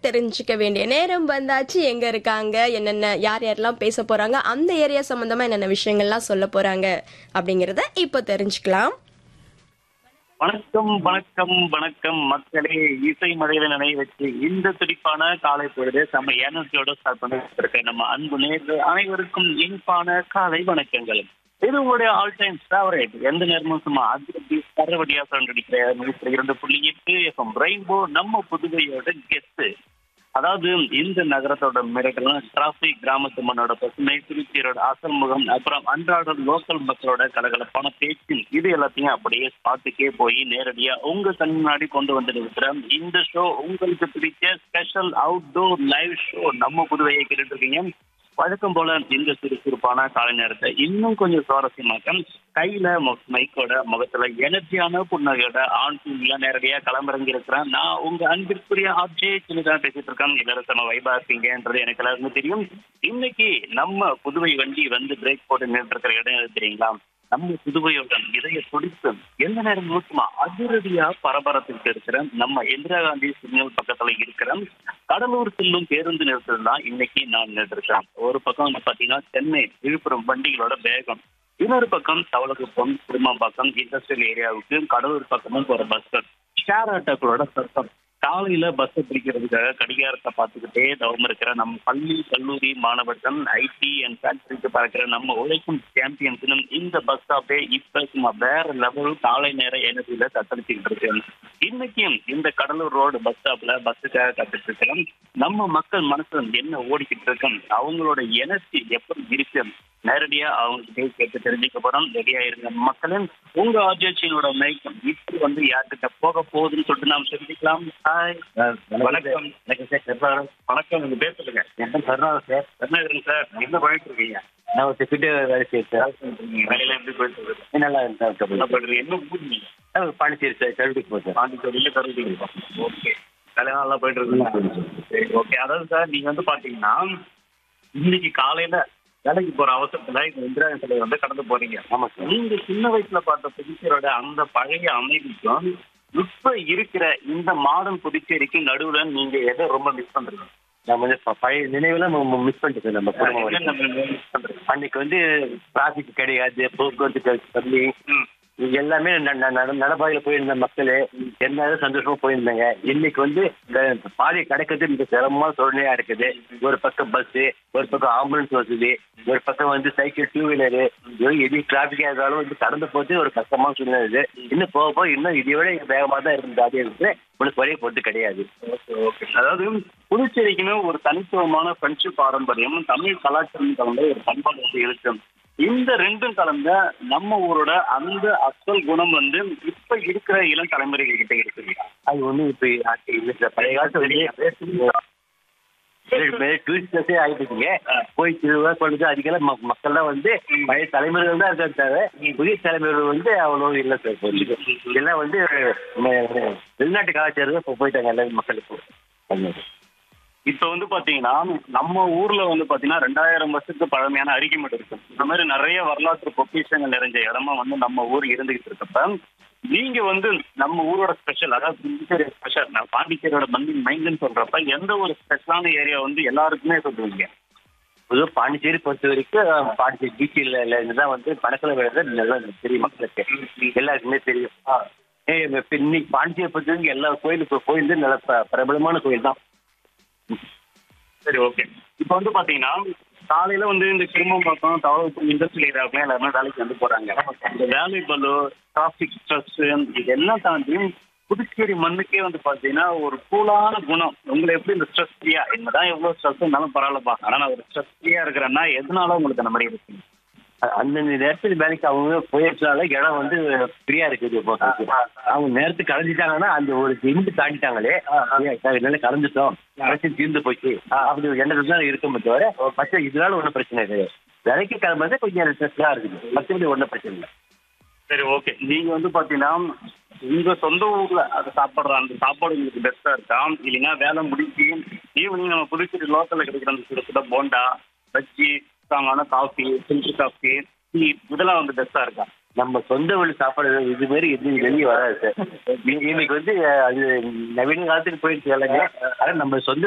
தெரிஞ்சுக்க வேண்டிய நேரம் வந்தாச்சு எங்க இருக்காங்க என்னென்ன யார் யாரெல்லாம் பேச போறாங்க அந்த ஏரியா சம்பந்தமா என்னென்ன விஷயங்கள்லாம் சொல்ல போறாங்க அப்படிங்கறத இப்போ தெரிஞ்சுக்கலாம் வணக்கம் வணக்கம் வணக்கம் மக்களே இசை மழையில நினைவு வச்சு இந்த துடிப்பான காலை பொழுது நம்ம எனர்ஜியோட ஸ்டார்ட் பண்ணிட்டு இருக்க நம்ம அன்பு நேர்கள் அனைவருக்கும் இனிப்பான காலை வணக்கங்கள் இது உங்களுடைய ஆல் டைம் ஃபேவரேட் எந்த நேரமும் சும்மா அதிர்ச்சி சரவடியா அடிக்கிற நூற்றி இரண்டு புள்ளி எட்டு எஃப்எம் ரெயின்போ நம்ம புதுவையோட கெஸ்ட் அதாவது இந்த நகரத்தோட மிரட்டலும் டிராபிக் கிராமத்து மண்ணோட பசுமை திருச்சியோட அசல் முகம் அப்புறம் அன்றாட லோக்கல் மக்களோட கலகலப்பான பேச்சு இது எல்லாத்தையும் அப்படியே ஸ்பாட்டுக்கே போய் நேரடியா உங்க கண் முன்னாடி கொண்டு வந்து இருக்கிற இந்த ஷோ உங்களுக்கு பிடிச்ச ஸ்பெஷல் அவுட்டோர் லைவ் ஷோ நம்ம புதுவையை கேட்டுட்டு இருக்கீங்க வழக்கம் போல இந்த சுறுசுறுப்பான காலை நேரத்தை இன்னும் கொஞ்சம் சுவாரஸ்யமாக்க கையில மொ- மைக்கோட முகத்துல எனர்ஜியான புன்னகையோட ஆண் தூங்கில நேரடியா களமிறங்கி இருக்கிறேன் நான் உங்க அன்பிற்குரிய ஆப்ஜே சின்னதான் பேசிட்டு இருக்கேன் எல்லாரும் செம வைபா இருக்கீங்கன்றது எனக்கு எல்லாருமே தெரியும் இன்னைக்கு நம்ம புதுவை வண்டி வந்து பிரேக் போட்டு நின்று இருக்கிற இடம் எது தெரியுங்களா நம்ம புதுவையோட இதய துடிப்பு எந்த நேரம் முழுக்குமா அதிரடியா பரபரத்துக்கு இருக்கிற நம்ம இந்திரா காந்தி சிக்னல் பக்கத்துல இருக்கிற கடலூர் செல்லும் பேருந்து நிறுத்தம் தான் இன்னைக்கு நான் நின்றுருக்கேன் ஒரு பக்கம் வந்து பாத்தீங்கன்னா சென்னை விழுப்புரம் வண்டிகளோட வேகம் இன்னொரு பக்கம் தவளகுப்பம் திருமாம்பாக்கம் இண்டஸ்ட்ரியல் ஏரியாவுக்கு கடலூர் பக்கமும் போற பஸ்கள் ஷேர் ஆட்டோக்களோட சத்தம் காலையில பஸ் பிடிக்கிறதுக்காக கடிகாரத்தை பார்த்துக்கிட்டே தவம் இருக்கிற நம்ம பள்ளி கல்லூரி மாணவர்கள் ஐடி அண்ட் ஃபேக்டரிக்கு பறக்கிற நம்ம உழைக்கும் சாம்பியன்ஸும் இந்த பஸ் ஸ்டாப்பே இப்ப சும்மா வேற லெவல் காலை நேர எனர்ஜியில தத்தளிச்சுக்கிட்டு இருக்கு இன்னைக்கும் இந்த கடலூர் ரோடு பஸ் ஸ்டாப்ல பஸ்ஸுக்காக கத்துட்டு இருக்கிறோம் நம்ம மக்கள் மனசுல என்ன ஓடிக்கிட்டு இருக்கோம் அவங்களோட எனர்ஜி எப்படி இருக்கு நேரடியா அவங்க கேட்டு தெரிஞ்சுக்க போறோம் ரெடியா இருங்க மக்களின் உங்க ஆர்ஜியோட மைக்கம் இப்போ வந்து யார்கிட்ட போக போகுதுன்னு சொல்லிட்டு நாம் தெரிஞ்சுக்கலாம் ஹாய் வணக்கம் எனக்கு சார் கருணாகரன் வணக்கம் உங்க பேர் சொல்லுங்க என் கருணாகர் சார் கருணாகரன் சார் என்ன பண்ணிட்டு இருக்கீங்க நான் ஒரு செக்யூரிட்டி வேலை செய்யறேன் சார் வேலையில எப்படி போயிட்டு இருக்கு நல்லா இருந்தா என்ன பண்றீங்க என்ன ஊர் நீங்க சார் பாண்டிச்சேரி சார் கல்விக்கு போகிறேன் சார் பாண்டிச்சேரியில கருதுங்க ஓகே கல்யாணம் நல்லா போயிட்டு இருக்கு சரி ஓகே அதாவது சார் நீங்க வந்து பாத்தீங்கன்னா இன்னைக்கு காலையில வேலைக்கு போற அவசரத்துல இந்த இந்திரா சிலை வந்து கடந்து போறீங்க ஆமாம் சார் நீங்க சின்ன வயசுல பார்த்த புதுச்சேரியோட அந்த பழைய அமைதிக்கும் இப்ப இருக்கிற இந்த மாடர்ன் புதுச்சேரிக்கு நடுவுல நீங்க எதை ரொம்ப மிஸ் பண்றீங்க நான் வந்து ப- பழைய நினைவெல்லாம் மிஸ் பண்ணிட்டு சார் நம்ம குடும்பம் என்ன வரைக்கும். miss பண்றீங்க அன்னைக்கு வந்து டிராஃபிக் கிடையாது போக்குவரத்து கம்மி ம். இது எல்லாமே ந- ந- நட- நடைபாதையில போயிருந்த மக்கள் எல்லாரும் சந்தோஷமா போயிருந்தாங்க இன்னைக்கு வந்து க- பாதை கடக்கிறது மிக சிரமமான சூழ்நிலையா இருக்குது ஒரு பக்கம் பஸ் ஒரு பக்கம் ஆம்புலன்ஸ் வசதி ஒரு பக்கம் வந்து சைக்கிள் டூ வீலரு எது டிராபிக்கா இருந்தாலும் வந்து கடந்து போது ஒரு கஷ்டமான சூழ்நிலை இது இன்னும் போக போக இன்னும் இதை விட வேகமாக தான் இருக்கும் ஜாதியாக இருக்குது உனக்கு வரைய போட்டு கிடையாது ஓகே ஓகே அதாவது புதுச்சேரிக்குன்னு ஒரு தனித்துவமான பிரெஞ்சு பாரம்பரியம் தமிழ் கலாச்சாரம் கலந்த ஒரு பண்பாடு வந்து இருக்கு இந்த ரெண்டும் கலந்த நம்ம ஊரோட அந்த அசல் குணம் வந்து இப்ப இருக்கிற இளம் தலைமுறைகள் கிட்ட இருக்குது அது ஒன்றும் இப்போ இல்லை சார் பழைய காலத்துல வந்து டூரிஸ்ட் பிளேஸே ஆகிட்டுங்க போய் திருவிழா கொண்டு அதுக்கெல்லாம் ம- மக்கள்லாம் வந்து பழைய தலைமுறைகள் தான் இருக்காது தவிர புதிய தலைமுறைகள் வந்து அவ்வளோ இல்லை சார் இப்போ வந்து. இதெல்லாம் வந்து ம- வெளிநாட்டு கலாச்சாரம் தான் இப்போ போயிட்டாங்க எல்லாரும் மக்களுக்கு இப்ப வந்து பாத்தீங்கன்னா நம்ம ஊர்ல வந்து பாத்தீங்கன்னா ரெண்டாயிரம் வருஷத்துக்கு பழமையான அரிக்கமேடு இருக்கு இந்த மாதிரி நிறைய வரலாற்று பொக்கிஷங்கள் நிறைஞ்ச இடமா வந்து நம்ம ஊர் இருந்துகிட்டு இருக்கப்ப நீங்க வந்து நம்ம ஊரோட ஸ்பெஷல் அதாவது புதுச்சேரி ஸ்பெஷல் நான் பாண்டிச்சேரியோட மந்தி மைண்டுன்னு சொல்றப்ப எந்த ஒரு ஸ்பெஷலான ஏரியா வந்து எல்லாருக்குமே சொல்லுவீங்க பொதுவாக பாண்டிச்சேரி பொறுத்த வரைக்கும் பாண்டிச்சேரி பீச்சில் இருந்து தான் வந்து பணக்கில் விழுறது நல்லா தெரியும் மக்களுக்கு எல்லாருக்குமே தெரியும் ஏய், இப்ப இன்னைக்கு பாண்டிச்சேரி பொறுத்த வரைக்கும் எல்லா கோயிலுக்கு கோயில் நல்ல ப- பிரபலமான கோயில் தான் சரி ஓகே இப்போ வந்து பாத்தீங்கன்னா காலையில வந்து இந்த கிருமம்பாக்கம் தவறு இண்டஸ்ட்ரியல் ஏரியாவுக்குலாம் எல்லாருமே வேலைக்கு வந்து போறாங்க இந்த வேலை பலு டிராஃபிக் ஸ்ட்ரெஸ் இதெல்லாம் தாண்டி புதுச்சேரி மண்ணுக்கே வந்து பாத்தீங்கன்னா ஒரு கூலான குணம் உங்களை எப்படி இந்த ஸ்ட்ரெஸ் ஃப்ரீயா என்னதான் எவ்வளவு ஸ்ட்ரெஸ் இருந்தாலும் பரவாயில்லப்பா ஆனா நான் ஒரு ஸ்ட்ரெஸ் ஃப்ரீயா இருக்கிறேன்னா எதனால உங்களுக்கு அந்த மாதிரி இருக்கு அ- அந்தந்த நேரத்துக்கு வேலைக்கு அவங்க போயிடுறதுனால இடம் வந்து ஃப்ரீயா இருக்குது இப்போ அவங்க நேரத்துக்கு கலைஞ்சிட்டாங்கன்னா அந்த ஒரு லிமிட் தாண்டிட்டாங்களே என்னால கலைஞ்சிட்டோம் பிரச்சனை தீர்ந்து போச்சு அப்படி ஒரு எண்ணத்துல தான் இருக்குமே தவிர மற்ற இதனால ஒன்றும் பிரச்சனை கிடையாது வேலைக்கு கிளம்புறது கொஞ்சம் ஸ்ட்ரெஸ்லாம் இருக்குது மற்றபடி ஒன்றும் பிரச்சனை இல்லை சரி ஓகே நீங்க வந்து பாத்தீங்கன்னா உங்க சொந்த ஊர்ல அது சாப்பிடுற அந்த சாப்பாடு உங்களுக்கு பெஸ்டா இருக்கா இல்லைன்னா வேலை முடிச்சு ஈவினிங் நம்ம புதுச்சேரி லோக்கல்ல கிடைக்கிற அந்த சுட சுட போண்டா பஜ்ஜி ஸ்ட்ராங்கான காஃபி ஃபில்டர் காஃபி டீ இதெல்லாம் வந்து பெஸ்டா இருக்கா நம்ம சொந்த வீடு சாப்பாடு இது மாதிரி எதுவும் வெளியே வராது சார் இன்னைக்கு வந்து அது நவீன காலத்துக்கு போயிடுச்சு எல்லாமே ஆனா நம்ம சொந்த